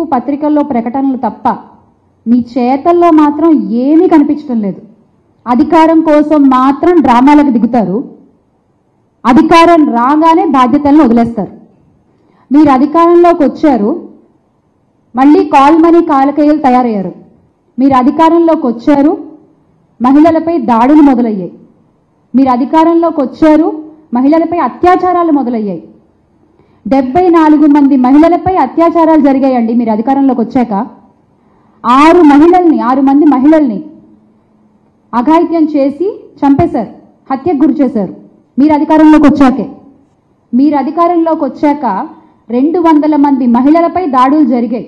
పత్రికల్లో ప్రకటనలు తప్ప మీ చేతల్లో మాత్రం ఏమీ కనిపించడం లేదు అధికారం కోసం మాత్రం డ్రామాలకు దిగుతారు అధికారం రాగానే బాధ్యతలను వదిలేస్తారు మీరు అధికారంలోకి వచ్చారు మళ్ళీ కాల్ మనీ కాలకేయులు తయారయ్యారు మీరు అధికారంలోకి వచ్చారు మహిళలపై దాడులు మొదలయ్యాయి మీరు అధికారంలోకి వచ్చారు మహిళలపై అత్యాచారాలు మొదలయ్యాయి డెబ్బై నాలుగు మంది మహిళలపై అత్యాచారాలు జరిగాయండి మీరు అధికారంలోకి వచ్చాక ఆరు మహిళల్ని ఆరు మంది మహిళల్ని అఘాయిత్యం చేసి చంపేశారు హత్యకు గురి చేశారు మీరు అధికారంలోకి వచ్చాకే మీరు అధికారంలోకి వచ్చాక రెండు వందల మంది మహిళలపై దాడులు జరిగాయి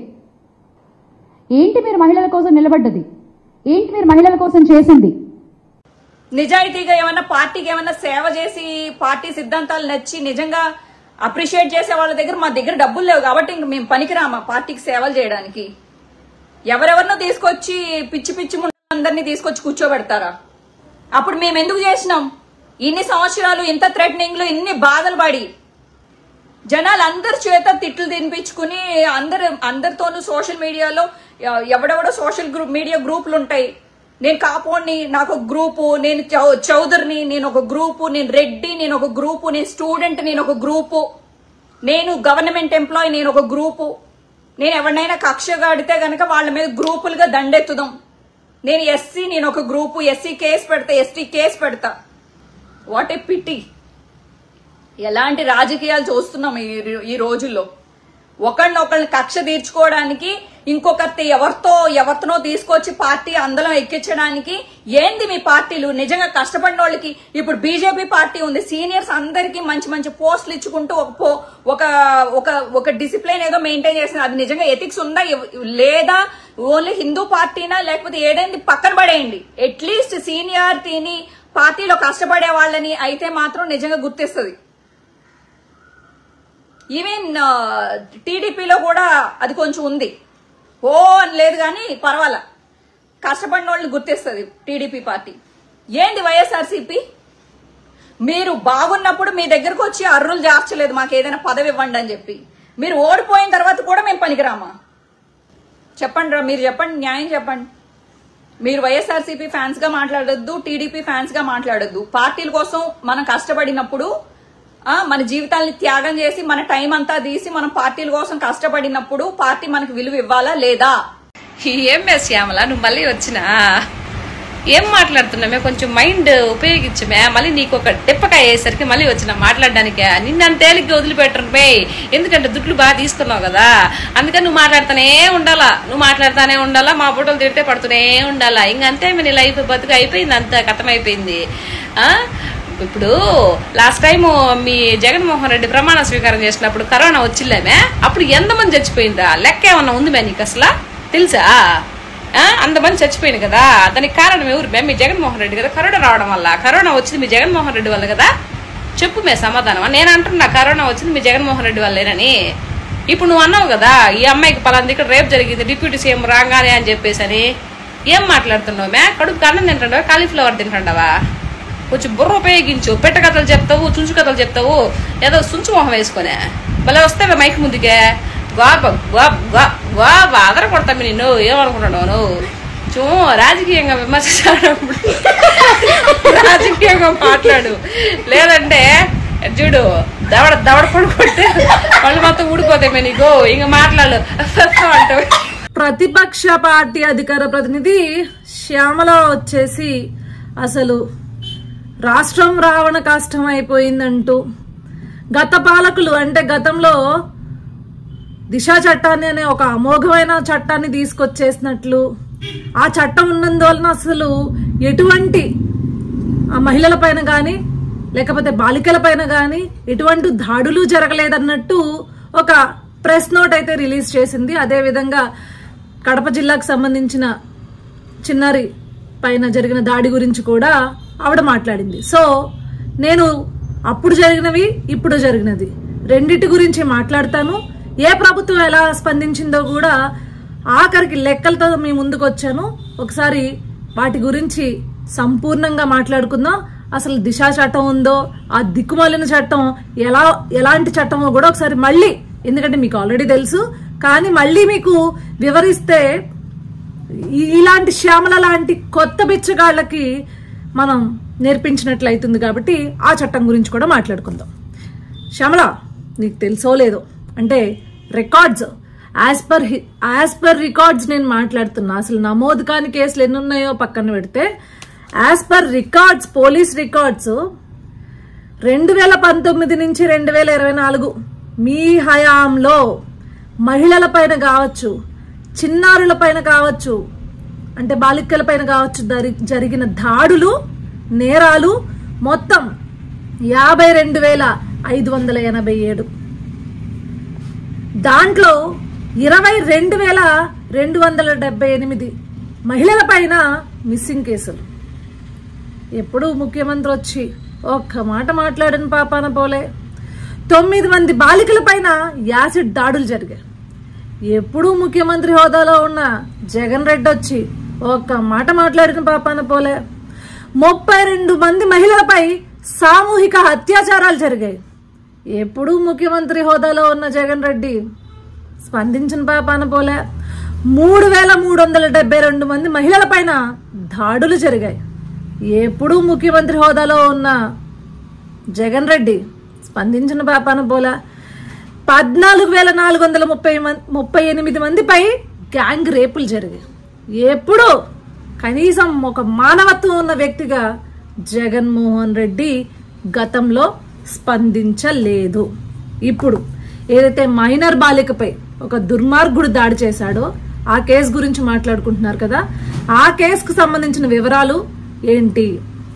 ఏంటి మీరు మహిళల కోసం నిలబడ్డది ఏంటి మీరు మహిళల కోసం చేసింది నిజాయితీగా ఏమన్నా పార్టీకి ఏమన్నా సేవ చేసి పార్టీ సిద్ధాంతాలు నచ్చి నిజంగా అప్రిషియేట్ చేసే వాళ్ళ దగ్గర మా దగ్గర డబ్బులు లేవు కాబట్టి ఇంక మేము పనికిరామా పార్టీకి సేవలు చేయడానికి ఎవరెవరినో తీసుకొచ్చి పిచ్చి పిచ్చి అందరినీ తీసుకొచ్చి కూర్చోబెడతారా అప్పుడు మేము ఎందుకు చేసినాం ఇన్ని సంవత్సరాలు ఇంత థ్రెటనింగ్లు ఇన్ని బాధలు పడి జనాలు అందరి చేత తిట్లు తినిపించుకుని అందరు అందరితోనూ సోషల్ మీడియాలో ఎ- ఎవడెవడో సోషల్ గ్రూప్ మీడియా గ్రూపులు ఉంటాయి నేను కాపోని నాకు ఒక గ్రూపు నేను చౌ- చౌదరిని నేను ఒక గ్రూపు నేను రెడ్డి నేను ఒక గ్రూపు నేను స్టూడెంట్ నేను ఒక గ్రూపు నేను గవర్నమెంట్ ఎంప్లాయీ నేను ఒక గ్రూపు నేను ఎవరినైనా కక్ష కడితే గనక వాళ్ళ మీద గ్రూపులుగా దండెత్తుదాం నేను ఎస్సీ నేను ఒక గ్రూపు ఎస్సీ కేసు పెడతా ఎస్టీ కేసు పెడతా వాట్ ఏ పిటి ఎలాంటి రాజకీయాలు చూస్తున్నాం ఈ ఈ రోజుల్లో ఒకరిని ఒకరిని కక్ష తీర్చుకోవడానికి ఇంకొకరి ఎవరితో ఎవరితోనో తీసుకొచ్చి పార్టీ అందరం ఎక్కించడానికి ఏంది మీ పార్టీలు నిజంగా కష్టపడిన వాళ్ళకి ఇప్పుడు బీజేపీ పార్టీ ఉంది సీనియర్స్ అందరికీ మంచి మంచి పోస్టులు ఇచ్చుకుంటూ ఒక పో- ఒక ఒక ఒక డిసిప్లిన్ ఏదో మెయింటైన్ చేసింది అది నిజంగా ఎథిక్స్ ఉందా ఎవ- లేదా ఓన్లీ హిందూ పార్టీనా లేకపోతే ఏదైంది పక్కన పడేయండి అట్లీస్ట్ సీనియారిటీని పార్టీలో కష్టపడే వాళ్ళని అయితే మాత్రం నిజంగా గుర్తిస్తుంది ఈవెన్ టీడీపీలో కూడా అది కొంచెం ఉంది ఓ అని లేదు కానీ పర్వాలా కష్టపడిన వాళ్ళని గుర్తిస్తుంది టీడీపీ పార్టీ ఏంది వైఎస్ఆర్సీపీ మీరు బాగున్నప్పుడు మీ దగ్గరకు వచ్చి అర్రులు చేర్చలేదు మాకు ఏదైనా పదవి ఇవ్వండి అని చెప్పి మీరు ఓడిపోయిన తర్వాత కూడా మేము పనికిరామా చెప్పండి రా మీరు చెప్పండి న్యాయం చెప్పండి మీరు వైఎస్ఆర్సీపీ ఫ్యాన్స్ గా మాట్లాడొద్దు టీడీపీ ఫ్యాన్స్ గా మాట్లాడొద్దు పార్టీల కోసం మనం కష్టపడినప్పుడు ఆ, మన జీవితాల్ని త్యాగం చేసి మన టైం అంతా తీసి మనం పార్టీల కోసం కష్టపడినప్పుడు పార్టీ మనకు విలువ ఇవ్వాలా లేదా ఏం మే శ్యామల నువ్వు మళ్ళీ వచ్చినా ఏం మాట్లాడుతున్నామే కొంచెం మైండ్ ఉపయోగించమే మళ్ళీ నీకు ఒక తిప్పకాయ అయ్యేసరికి మళ్ళీ వచ్చిన మాట్లాడడానికే నిన్ను అంత తేలిగ్గా వదిలిపెట్టరు మే ఎందుకంటే దుడ్లు బాగా తీసుకున్నావు కదా అందుకని నువ్వు మాట్లాడుతూనే ఉండాలా నువ్వు మాట్లాడుతూనే ఉండాలా మా ఫోటోలు తిడితే పడుతూనే ఉండాలా ఇంకంతే నీ లైఫ్ బతుకు అయిపోయింది అంత కథం అయిపోయింది ఆ? ఇప్పుడు లాస్ట్ టైం మీ జగన్మోహన్ రెడ్డి ప్రమాణ స్వీకారం చేసినప్పుడు కరోనా వచ్చిల్లేమే అప్పుడు ఎంతమంది చచ్చిపోయిందా లెక్క ఏమన్నా ఉంది మే నీకు అసలు తెలుసా ఆ? అంతమంది చచ్చిపోయింది కదా దానికి కారణం ఎవరు మే మీ జగన్మోహన్ రెడ్డి కదా కరోనా రావడం వల్ల కరోనా వచ్చింది మీ జగన్మోహన్ రెడ్డి వల్ల కదా చెప్పు మే సమాధానం నేను అంటున్నా కరోనా వచ్చింది మీ జగన్మోహన్ రెడ్డి వల్లేనని ఇప్పుడు నువ్వు అన్నావు కదా ఈ అమ్మాయికి పలాంది ఇక్కడ రేపు జరిగింది డిప్యూటీ సీఎం రాగానే అని చెప్పేసి అని ఏం మాట్లాడుతున్నావు మే కడుపు అన్నం తింటావా కాలీఫ్లవర్ తింటావా కొంచెం బుర్ర ఉపయోగించు పెట్ట కథలు చెప్తావు చుంచు కథలు చెప్తావు ఏదో సుంచు మొహం వేసుకునే భలే వస్తావే మైక్ ముందుకే గోప గోప గోప అదర కొడతామి నిన్ను ఏమనుకుంటున్నావు నువ్వు చూ రాజకీయంగా విమర్శించినప్పుడు రాజకీయంగా మాట్లాడు లేదంటే చూడు దవడ దవడ పడుకుంటే వాళ్ళు మొత్తం ఊడిపోతాయి మే నీకు ఇంక మాట్లాడు అంటావు ప్రతిపక్ష పార్టీ అధికార ప్రతినిధి శ్యామల వచ్చేసి అసలు రాష్ట్రం రావణ కష్టం అయిపోయిందంటూ గత పాలకులు అంటే గతంలో దిశా చట్టాన్ని అనే ఒక అమోఘమైన చట్టాన్ని తీసుకొచ్చేసినట్లు ఆ చట్టం ఉన్నందువలన అసలు ఎటువంటి ఆ మహిళల పైన కానీ లేకపోతే బాలికల పైన కానీ ఎటువంటి దాడులు జరగలేదన్నట్టు ఒక ప్రెస్ నోట్ అయితే రిలీజ్ చేసింది అదే విధంగా కడప జిల్లాకు సంబంధించిన చిన్నారి పైన జరిగిన దాడి గురించి కూడా ఆవిడ మాట్లాడింది సో నేను అప్పుడు జరిగినవి ఇప్పుడు జరిగినది రెండిటి గురించి మాట్లాడతాను ఏ ప్రభుత్వం ఎలా స్పందించిందో కూడా ఆఖరికి లెక్కలతో మీ ముందుకు వచ్చాను ఒకసారి వాటి గురించి సంపూర్ణంగా మాట్లాడుకుందాం అసలు దిశా చట్టం ఉందో ఆ దిక్కుమాలిన చట్టం ఎలా ఎలాంటి చట్టమో కూడా ఒకసారి మళ్ళీ ఎందుకంటే మీకు ఆల్రెడీ తెలుసు కానీ మళ్ళీ మీకు వివరిస్తే ఈ- ఇలాంటి శ్యామల లాంటి కొత్త బిచ్చగాళ్ళకి మనం నేర్పించినట్లయితుంది కాబట్టి ఆ చట్టం గురించి కూడా మాట్లాడుకుందాం శ్యామల నీకు తెలుసో లేదో అంటే records as per as per records నేను మాట్లాడుతున్నా అసలు నమోదు కాని కేసులు ఎన్ని ఉన్నాయో పక్కన పెడితే as per records police records రెండు వేల పంతొమ్మిది నుంచి రెండు వేల ఇరవై నాలుగు మీ హయాంలో మహిళల పైన కావచ్చు చిన్నారుల పైన కావచ్చు అంటే బాలికల పైన కావచ్చు దరి- జరిగిన దాడులు నేరాలు మొత్తం యాభై రెండు వేల ఐదు వందల ఎనభై ఏడు దాంట్లో ఇరవై రెండు వేల రెండు వందల డెబ్బై ఎనిమిది మహిళల పైన మిస్సింగ్ కేసులు ఎప్పుడు ముఖ్యమంత్రి వచ్చి ఒక్క మాట మాట్లాడిన పాపాన పోలే తొమ్మిది మంది బాలికల పైన యాసిడ్ దాడులు జరిగాయి ఎప్పుడూ ముఖ్యమంత్రి హోదాలో ఉన్న జగన్ రెడ్డి వచ్చి ఒక్క మాట మాట్లాడిన పాపాన పోలే ముప్పై రెండు మంది మహిళలపై సామూహిక అత్యాచారాలు జరిగాయి ఎప్పుడూ ముఖ్యమంత్రి హోదాలో ఉన్న జగన్ రెడ్డి స్పందించిన పాపాన పోలే మూడు వేల మూడు వందల డెబ్బై రెండు మంది మహిళల పైన దాడులు జరిగాయి ఎప్పుడూ ముఖ్యమంత్రి హోదాలో ఉన్న జగన్ రెడ్డి స్పందించిన పాపాన పోలే పద్నాలుగు వేల నాలుగు వందల ముప్పై మం- ముప్పై ఎనిమిది మందిపై గ్యాంగ్ రేపులు జరిగాయి ఎప్పుడు కనీసం ఒక మానవత్వం ఉన్న వ్యక్తిగా జగన్మోహన్ రెడ్డి గతంలో స్పందించలేదు ఇప్పుడు ఏదైతే మైనర్ బాలికపై ఒక దుర్మార్గుడు దాడి చేశాడో ఆ కేసు గురించి మాట్లాడుకుంటున్నారు కదా ఆ కేసుకు సంబంధించిన వివరాలు ఏంటి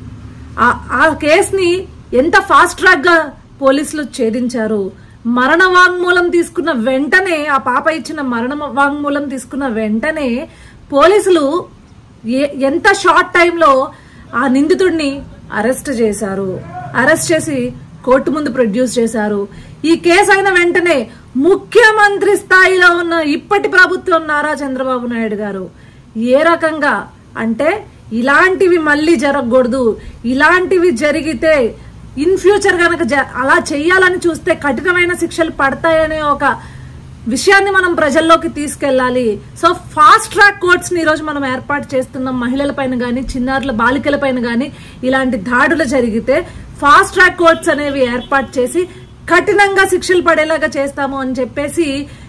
ఆ- ఆ కేసుని ఎంత ఫాస్ట్ ట్రాక్ గా పోలీసులు ఛేదించారు మరణ వాంగ్మూలం తీసుకున్న వెంటనే ఆ పాప ఇచ్చిన మరణ వాంగ్మూలం తీసుకున్న వెంటనే పోలీసులు ఏ- ఎంత షార్ట్ టైంలో ఆ నిందితుడిని అరెస్ట్ చేశారు అరెస్ట్ చేసి కోర్టు ముందు ప్రొడ్యూస్ చేశారు ఈ కేసు అయిన వెంటనే ముఖ్యమంత్రి స్థాయిలో ఉన్న ఇప్పటి ప్రభుత్వం నారా చంద్రబాబు నాయుడు గారు ఏ రకంగా అంటే ఇలాంటివి మళ్ళీ జరగకూడదు ఇలాంటివి జరిగితే ఇన్ ఫ్యూచర్ గనక జ- అలా చెయ్యాలని చూస్తే కఠినమైన శిక్షలు పడతాయనే ఒక విషయాన్ని మనం ప్రజల్లోకి తీసుకెళ్ళాలి సో ఫాస్ట్ ట్రాక్ కోర్ట్స్ ని ఈరోజు మనం ఏర్పాటు చేస్తున్నాం మహిళల పైన గానీ చిన్నారుల బాలికల పైన గానీ ఇలాంటి దాడులు జరిగితే ఫాస్ట్ ట్రాక్ కోర్ట్స్ అనేవి ఏర్పాటు చేసి కఠినంగా శిక్షలు పడేలాగా చేస్తాము అని చెప్పేసి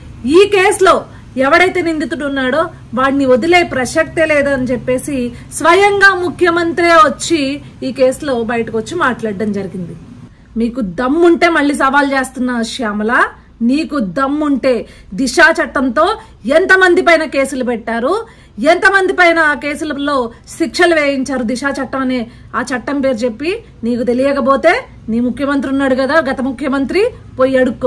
ఈ కేసులో ఎవడైతే నిందితుడు ఉన్నాడో వాడిని వదిలే ప్రసక్తే లేదని చెప్పేసి స్వయంగా ముఖ్యమంత్రి వచ్చి ఈ కేసులో బయటకు వచ్చి మాట్లాడడం జరిగింది మీకు దమ్ముంటే మళ్ళీ సవాల్ చేస్తున్న శ్యామల నీకు దమ్ముంటే దిశా చట్టంతో ఎంతమంది పైన కేసులు పెట్టారు ఎంతమంది పైన ఆ కేసులలో శిక్షలు వేయించారు దిశా చట్టం అనే ఆ చట్టం పేరు చెప్పి నీకు తెలియకపోతే నీ ముఖ్యమంత్రి ఉన్నాడు కదా గత ముఖ్యమంత్రి పోయి అడుక్కో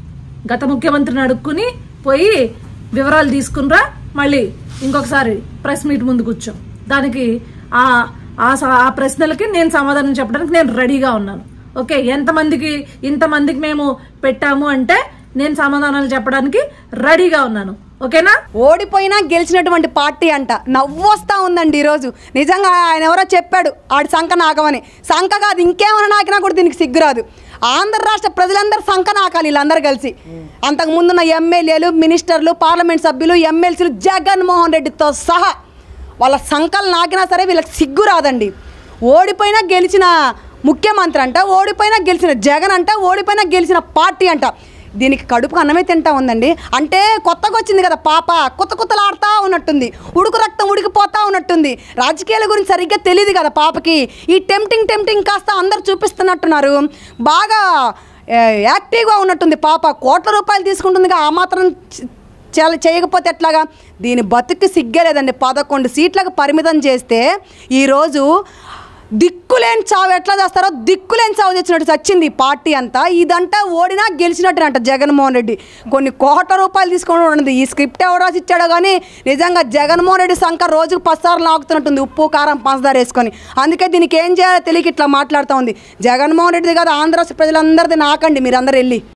గత ముఖ్యమంత్రిని అడుక్కుని పోయి వివరాలు తీసుకునిరా మళ్ళీ ఇంకొకసారి ప్రెస్ మీట్ ముందు కూర్చో దానికి ఆ ఆ స- ఆ ప్రశ్నలకి నేను సమాధానం చెప్పడానికి నేను రెడీగా ఉన్నాను ఓకే ఎంతమందికి ఇంతమందికి మేము పెట్టాము అంటే నేను సమాధానాలు చెప్పడానికి రెడీగా ఉన్నాను ఓకేనా ఓడిపోయినా గెలిచినటువంటి పార్టీ అంట నవ్వొస్తా ఉందండి ఈరోజు నిజంగా ఆయన ఎవరో చెప్పాడు ఆడి సంఖ నాకమని సంఖ కాదు ఇంకేమైనా నాకినా కూడా దీనికి సిగ్గురాదు ఆంధ్ర రాష్ట్ర ప్రజలందరూ సంఖ నాకాలి వీళ్ళందరూ కలిసి అంతకు ముందున్న ఎమ్మెల్యేలు మినిస్టర్లు పార్లమెంట్ సభ్యులు ఎమ్మెల్సీలు జగన్మోహన్ రెడ్డితో సహా వాళ్ళ సంకలు నాకినా సరే వీళ్ళకి సిగ్గు రాదండి ఓడిపోయినా గెలిచిన ముఖ్యమంత్రి అంట ఓడిపోయినా గెలిచిన జగన్ అంట ఓడిపోయినా గెలిచిన పార్టీ అంట దీనికి కడుపుకు అన్నమే తింటా ఉందండి అంటే కొత్తగా వచ్చింది కదా పాప కొత్త కొత్తలాడుతూ ఉన్నట్టుంది ఉడుకు రక్తం ఉడికిపోతా ఉన్నట్టుంది రాజకీయాల గురించి సరిగ్గా తెలియదు కదా పాపకి ఈ టెంప్టింగ్ టెంప్టింగ్ కాస్త అందరు చూపిస్తున్నట్టున్నారు బాగా ఏ, యాక్టివ్గా ఉన్నట్టుంది పాప కోట్ల రూపాయలు తీసుకుంటుందిగా ఆ మాత్రం చ- చాలా చేయకపోతే ఎట్లాగా దీని బతుకు సిగ్గే లేదండి పదకొండు సీట్లకు పరిమితం చేస్తే ఈరోజు దిక్కులేని చావు ఎట్లా చేస్తారో దిక్కులేని చావు తెచ్చినట్టు చచ్చింది ఈ పార్టీ అంతా ఇదంతా ఓడినా గెలిచినట్టేనంట జగన్మోహన్ రెడ్డి కొన్ని కోట్ల రూపాయలు తీసుకొని ఉన్నది ఈ స్క్రిప్ట్ ఎవరు రాసి ఇచ్చాడో కానీ నిజంగా జగన్మోహన్ రెడ్డి సంఖ రోజుకు పసార్లు నాకుతున్నట్టుంది ఉప్పు కారం పంచదార వేసుకొని అందుకే దీనికి ఏం చేయాలో తెలియక ఇట్లా మాట్లాడుతూ ఉంది జగన్మోహన్ రెడ్డిది కాదు ఆంధ్ర ప్రజలందరిది నాకండి మీరందరూ వెళ్ళి